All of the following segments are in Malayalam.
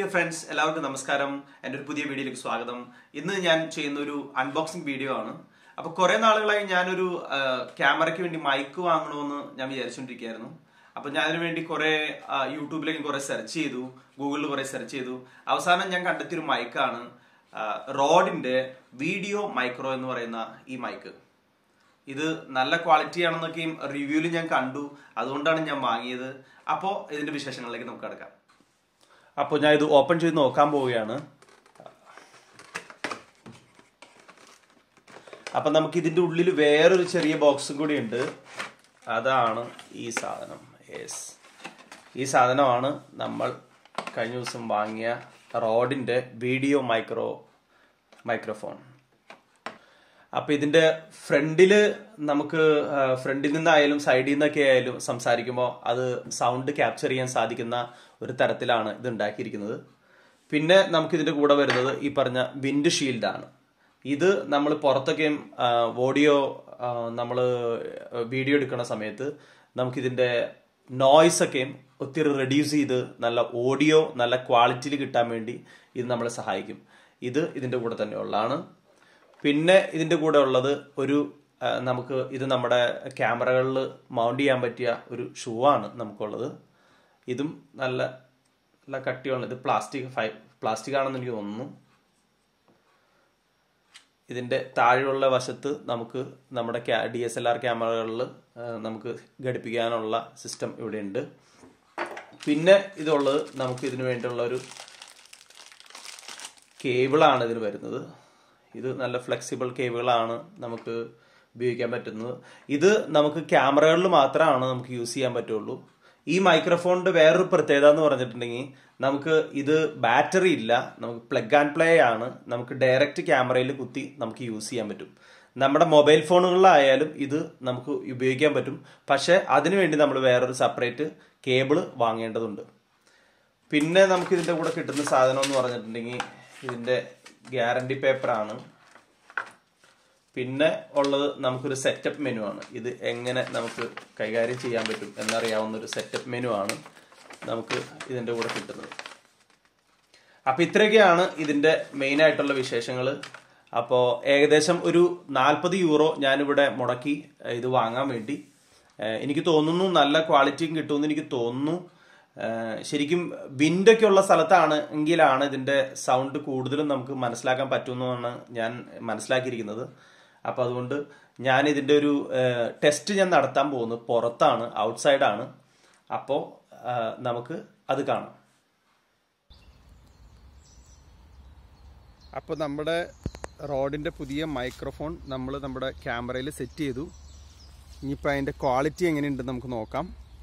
ഡിയർ ഫ്രണ്ട്സ് എല്ലാവർക്കും നമസ്കാരം എൻ്റെ ഒരു പുതിയ വീഡിയോയിലേക്ക് സ്വാഗതം ഇന്ന് ഞാൻ ചെയ്യുന്ന ഒരു അൺബോക്സിംഗ് വീഡിയോ ആണ് അപ്പോൾ കുറേ നാളുകളായി ഞാനൊരു ആ, ക്യാമറയ്ക്ക് വേണ്ടി മൈക്ക് വാങ്ങണമെന്ന് ഞാൻ വിചാരിച്ചുകൊണ്ടിരിക്കുകയായിരുന്നു അപ്പോൾ ഞാനതിന് വേണ്ടി കുറേ ആ, യൂട്യൂബിലേക്ക് കുറേ സെർച്ച് ചെയ്തു ഗൂഗിളിൽ കുറേ സെർച്ച് ചെയ്തു അവസാനം ഞാൻ കണ്ടെത്തിയൊരു മൈക്കാണ് ആ, റോഡിൻ്റെ വീഡിയോ മൈക്രോ എന്ന് പറയുന്ന ഈ മൈക്ക് ഇത് നല്ല ക്വാളിറ്റി ആണെന്നൊക്കെയും റിവ്യൂവിൽ ഞാൻ കണ്ടു അതുകൊണ്ടാണ് ഞാൻ വാങ്ങിയത് അപ്പോൾ ഇതിന്റെ വിശേഷങ്ങളിലേക്ക് നമുക്ക് കിടക്കാം അപ്പോൾ ഞാൻ ഇത് ഓപ്പൺ ചെയ്ത് നോക്കാൻ പോവുകയാണ് അപ്പം നമുക്ക് ഇതിൻ്റെ ഉള്ളിൽ വേറൊരു ചെറിയ ബോക്സും കൂടി ഉണ്ട് അതാണ് ഈ സാധനം യെസ് ഈ സാധനമാണ് നമ്മൾ കഴിഞ്ഞ ദിവസം വാങ്ങിയ റോഡിൻ്റെ വീഡിയോ മൈക്രോ മൈക്രോഫോൺ അപ്പൊ ഇതിന്റെ ഫ്രണ്ടില് നമുക്ക് ആ, ഫ്രണ്ടിൽ നിന്നായാലും സൈഡിൽ നിന്നൊക്കെ ആയാലും സംസാരിക്കുമ്പോൾ അത് സൗണ്ട് ക്യാപ്ചർ ചെയ്യാൻ സാധിക്കുന്ന ഒരു തരത്തിലാണ് ഇത് ഉണ്ടാക്കിയിരിക്കുന്നത് പിന്നെ നമുക്ക് ഇതിന്റെ കൂടെ വരുന്നത് ഈ പറഞ്ഞ വിൻഡ് ഷീൽഡാണ് ഇത് നമ്മൾ പുറത്തൊക്കെയും ഓഡിയോ നമ്മൾ വീഡിയോ എടുക്കുന്ന സമയത്ത് നമുക്കിതിന്റെ നോയ്സ് ഒക്കെയും ഒത്തിരി റെഡ്യൂസ് ചെയ്ത് നല്ല ഓഡിയോ നല്ല ക്വാളിറ്റിയിൽ കിട്ടാൻ വേണ്ടി ഇത് നമ്മളെ സഹായിക്കും ഇത് ഇതിന്റെ കൂടെ തന്നെ ഉള്ളതാണ് പിന്നെ ഇതിന്റെ കൂടെ ഉള്ളത് ഒരു ആ, നമുക്ക് ഇത് നമ്മുടെ ക്യാമറകളിൽ മൗണ്ട് ചെയ്യാൻ പറ്റിയ ഒരു ഷൂ ആണ് നമുക്കുള്ളത് ഇതും നല്ല നല്ല കട്ടിയുള്ള ഇത് പ്ലാസ്റ്റിക് ഫൈ പ്ലാസ്റ്റിക് ആണെന്ന് എനിക്ക് തോന്നുന്നു ഇതിന്റെ താഴെയുള്ള വശത്ത് നമുക്ക് നമ്മുടെ ഡി എസ് എൽ ആർ ക്യാമറകളിൽ നമുക്ക് ഘടിപ്പിക്കാനുള്ള സിസ്റ്റം ഇവിടെ ഉണ്ട് പിന്നെ ഇതുള്ളത് നമുക്ക് ഇതിനു വേണ്ടിയുള്ള ഒരു കേബിളാണ് ഇതിന് വരുന്നത് ഇത് നല്ല ഫ്ലെക്സിബിൾ കേബിളാണ് നമുക്ക് ഉപയോഗിക്കാൻ പറ്റുന്നത് ഇത് നമുക്ക് ക്യാമറകളിൽ മാത്രമാണ് നമുക്ക് യൂസ് ചെയ്യാൻ പറ്റുള്ളൂ ഈ മൈക്രോഫോണിന്റെ വേറൊരു പ്രത്യേകത എന്ന് പറഞ്ഞിട്ടുണ്ടെങ്കിൽ നമുക്ക് ഇത് ബാറ്ററി ഇല്ല നമുക്ക് പ്ലഗ് ആൻഡ് പ്ലേ ആണ് നമുക്ക് ഡയറക്റ്റ് ക്യാമറയിൽ കുത്തി നമുക്ക് യൂസ് ചെയ്യാൻ പറ്റും നമ്മുടെ മൊബൈൽ ഫോണുകളിലായാലും ഇത് നമുക്ക് ഉപയോഗിക്കാൻ പറ്റും പക്ഷെ അതിനുവേണ്ടി നമ്മൾ വേറൊരു സെപ്പറേറ്റ് കേബിൾ വാങ്ങേണ്ടതുണ്ട് പിന്നെ നമുക്ക് ഇതിന്റെ കൂടെ കിട്ടുന്ന സാധനം എന്ന് പറഞ്ഞിട്ടുണ്ടെങ്കിൽ ഇതിന്റെ ഗ്യാരണ്ടി പേപ്പറാണ് പിന്നെ ഉള്ളത് നമുക്കൊരു സെറ്റപ്പ് മെനു ആണ് ഇത് എങ്ങനെ നമുക്ക് കൈകാര്യം ചെയ്യാൻ പറ്റും എന്നറിയാവുന്ന ഒരു സെറ്റപ്പ് മെനു ആണ് നമുക്ക് ഇതിന്റെ കൂടെ കിട്ടുന്നത് അപ്പൊ ഇത്രയൊക്കെയാണ് ഇതിന്റെ മെയിൻ ആയിട്ടുള്ള വിശേഷങ്ങൾ അപ്പോൾ ഏകദേശം ഒരു നാൽപ്പത് യൂറോ ഞാനിവിടെ മുടക്കി ഏഹ്, ഇത് വാങ്ങാൻ വേണ്ടി ഏഹ്, എനിക്ക് തോന്നുന്നു നല്ല ക്വാളിറ്റിയും കിട്ടുമെന്ന് എനിക്ക് തോന്നുന്നു ഏഹ്, ശരിക്കും വിൻഡൊക്കെ ഉള്ള സ്ഥലത്താണ് എങ്കിലാണ് ഇതിന്റെ സൗണ്ട് കൂടുതലും നമുക്ക് മനസ്സിലാക്കാൻ പറ്റുമെന്നാണ് ഞാൻ മനസ്സിലാക്കിയിരിക്കുന്നത് അപ്പോൾ അതുകൊണ്ട് ഞാൻ ഇതിന്റെ ഒരു ടെസ്റ്റ് ഞാൻ നടത്താൻ പോകുന്നത് പുറത്താണ് ഔട്ട്സൈഡാണ് അപ്പോൾ നമുക്ക് അത് കാണാം അപ്പോൾ നമ്മുടെ റോഡിൻ്റെ പുതിയ മൈക്രോഫോൺ നമ്മൾ നമ്മുടെ ക്യാമറയിൽ സെറ്റ് ചെയ്തു ഇനിയിപ്പോൾ അതിൻ്റെ ക്വാളിറ്റി എങ്ങനെയുണ്ടെന്ന് നമുക്ക് നോക്കാം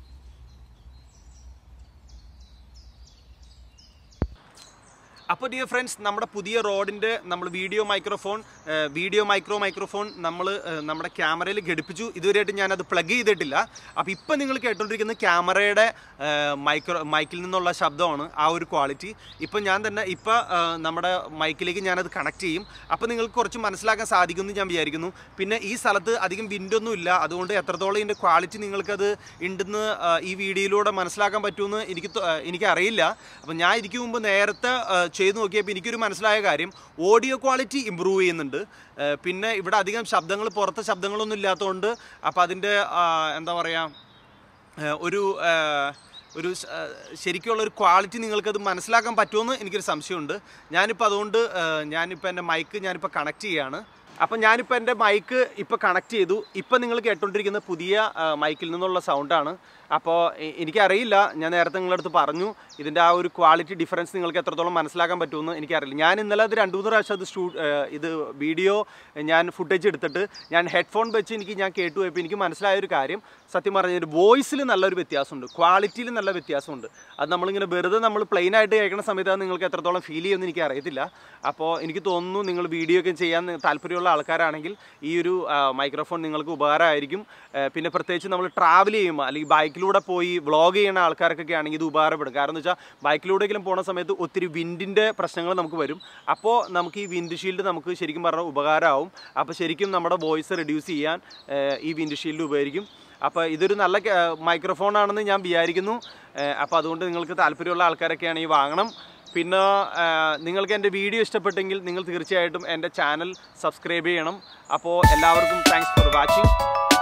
അപ്പോൾ ഡിയർ ഫ്രണ്ട്സ് നമ്മുടെ പുതിയ റോഡിൻ്റെ നമ്മൾ വീഡിയോ മൈക്രോഫോൺ ഏഹ്, വീഡിയോ മൈക്രോ മൈക്രോഫോൺ നമ്മൾ ഏഹ്, നമ്മുടെ ക്യാമറയിൽ ഘടിപ്പിച്ചു ഇതുവരെയായിട്ട് ഞാനത് പ്ലഗ് ചെയ്തിട്ടില്ല അപ്പോൾ ഇപ്പം നിങ്ങൾ കേട്ടോണ്ടിരിക്കുന്ന ക്യാമറയുടെ ഏഹ്, മൈക്രോ മൈക്കിൽ നിന്നുള്ള ശബ്ദമാണ് ആ ഒരു ക്വാളിറ്റി ഇപ്പം ഞാൻ തന്നെ ഇപ്പം ഏഹ്, നമ്മുടെ മൈക്കിലേക്ക് ഞാനത് കണക്ട് ചെയ്യും അപ്പോൾ നിങ്ങൾക്ക് കുറച്ച് മനസ്സിലാക്കാൻ സാധിക്കുമെന്ന് ഞാൻ വിചാരിക്കുന്നു പിന്നെ ഈ സ്ഥലത്ത് അധികം വിൻഡൊന്നും ഇല്ല അതുകൊണ്ട് എത്രത്തോളം ഇതിൻ്റെ ക്വാളിറ്റി നിങ്ങൾക്കത് ഉണ്ടെന്ന് ഏഹ്, ഈ വീഡിയോയിലൂടെ മനസ്സിലാക്കാൻ പറ്റുമെന്ന് എനിക്ക് തോ- ഏഹ്, എനിക്കറിയില്ല അപ്പം ഞാൻ ഇതിക്ക് മുമ്പ് നേരത്തെ ഏഹ്, ചെയ്ത് നോക്കിയപ്പോൾ എനിക്കൊരു മനസ്സിലായ കാര്യം ഓഡിയോ ക്വാളിറ്റി ഇമ്പ്രൂവ് ചെയ്യുന്നുണ്ട് ഏഹ്, പിന്നെ ഇവിടെ അധികം ശബ്ദങ്ങൾ പുറത്തെ ശബ്ദങ്ങളൊന്നും ഇല്ലാത്തതുകൊണ്ട് അപ്പം അതിൻ്റെ എന്താ പറയുക ഏഹ് ഒരു ഏഹ് ഒരു ശ- ഏഹ് ശരിക്കുള്ള ഒരു ക്വാളിറ്റി നിങ്ങൾക്കത് മനസ്സിലാക്കാൻ പറ്റുമെന്ന് എനിക്കൊരു സംശയമുണ്ട് ഞാനിപ്പോൾ അതുകൊണ്ട് ഏഹ് ഞാനിപ്പോൾ എൻ്റെ മൈക്ക് ഞാനിപ്പോൾ കണക്ട് ചെയ്യാണ് അപ്പം ഞാനിപ്പോൾ എൻ്റെ മൈക്ക് ഇപ്പോൾ കണക്ട് ചെയ്തു ഇപ്പം നിങ്ങൾ കേട്ടോണ്ടിരിക്കുന്ന പുതിയ ഏഹ് മൈക്കിൽ നിന്നുള്ള സൗണ്ടാണ് അപ്പോൾ എ- എനിക്കറിയില്ല ഞാൻ നേരത്തെ നിങ്ങളുടെ അടുത്ത് പറഞ്ഞു ഇതിൻ്റെ ആ ഒരു ക്വാളിറ്റി ഡിഫറൻസ് നിങ്ങൾക്ക് എത്രത്തോളം മനസ്സിലാക്കാൻ പറ്റുമെന്ന് എനിക്കറിയില്ല ഞാൻ ഇന്നലെ അത് രണ്ട് മൂന്ന് പ്രാവശ്യം അത് ഷൂ ഏഹ് ഇത് വീഡിയോ ഞാൻ ഫുട്ടേജ് എടുത്തിട്ട് ഞാൻ ഹെഡ്ഫോൺ വെച്ച് എനിക്ക് ഞാൻ കേട്ടു പോയപ്പോൾ എനിക്ക് മനസ്സിലായ ഒരു കാര്യം സത്യം പറഞ്ഞാൽ വോയിസിൽ നല്ലൊരു വ്യത്യാസമുണ്ട് ക്വാളിറ്റിയിൽ നല്ല വ്യത്യാസമുണ്ട് അത് നമ്മളിങ്ങനെ വെറുതെ നമ്മൾ പ്ലെയിൻ ആയിട്ട് കേൾക്കുന്ന സമയത്ത് അത് നിങ്ങൾക്ക് എത്രത്തോളം ഫീൽ ചെയ്യുമെന്ന് എനിക്ക് അറിയത്തില്ല അപ്പോൾ എനിക്ക് തോന്നുന്നു നിങ്ങൾ വീഡിയോ ഒക്കെ ചെയ്യാൻ താല്പര്യമുള്ള ആൾക്കാരാണെങ്കിൽ ഈ ഒരു മൈക്രോഫോൺ നിങ്ങൾക്ക് ഉപകാരമായിരിക്കും ആ, പിന്നെ പ്രത്യേകിച്ച് നമ്മൾ ട്രാവൽ ചെയ്യുമ്പോൾ അല്ലെങ്കിൽ ബൈക്കിലൂടെ പോയി വ്ളോഗ് ചെയ്യുന്ന ആൾക്കാർക്കൊക്കെ ആണെങ്കിൽ ഇത് ഉപകാരപ്പെടും കാരണം എന്ന് വെച്ചാൽ ബൈക്കിലൂടെയെങ്കിലും പോണ സമയത്ത് ഒത്തിരി വിൻഡിൻ്റെ പ്രശ്നങ്ങൾ നമുക്ക് വരും അപ്പോൾ നമുക്ക് ഈ വിൻഡ് ഷീൽഡ് നമുക്ക് ശരിക്കും പറഞ്ഞാൽ ഉപകാരമാവും അപ്പോൾ ശരിക്കും നമ്മുടെ വോയിസ് റെഡ്യൂസ് ചെയ്യാൻ ആ, ഈ വിൻഡ് ഷീൽഡ് ഉപകരിക്കും അപ്പോൾ ഇതൊരു നല്ല മൈക്രോഫോൺ ആണെന്ന് ഞാൻ വിചാരിക്കുന്നു അപ്പോൾ അതുകൊണ്ട് നിങ്ങൾക്ക് താല്പര്യമുള്ള ആൾക്കാരൊക്കെ ആണെങ്കിൽ വാങ്ങണം പിന്നെ ആ, നിങ്ങൾക്ക് എൻ്റെ വീഡിയോ ഇഷ്ടപ്പെട്ടെങ്കിൽ നിങ്ങൾ തീർച്ചയായിട്ടും എൻ്റെ ചാനൽ സബ്സ്ക്രൈബ് ചെയ്യണം അപ്പോൾ എല്ലാവർക്കും താങ്ക്സ് ഫോർ വാച്ചിങ്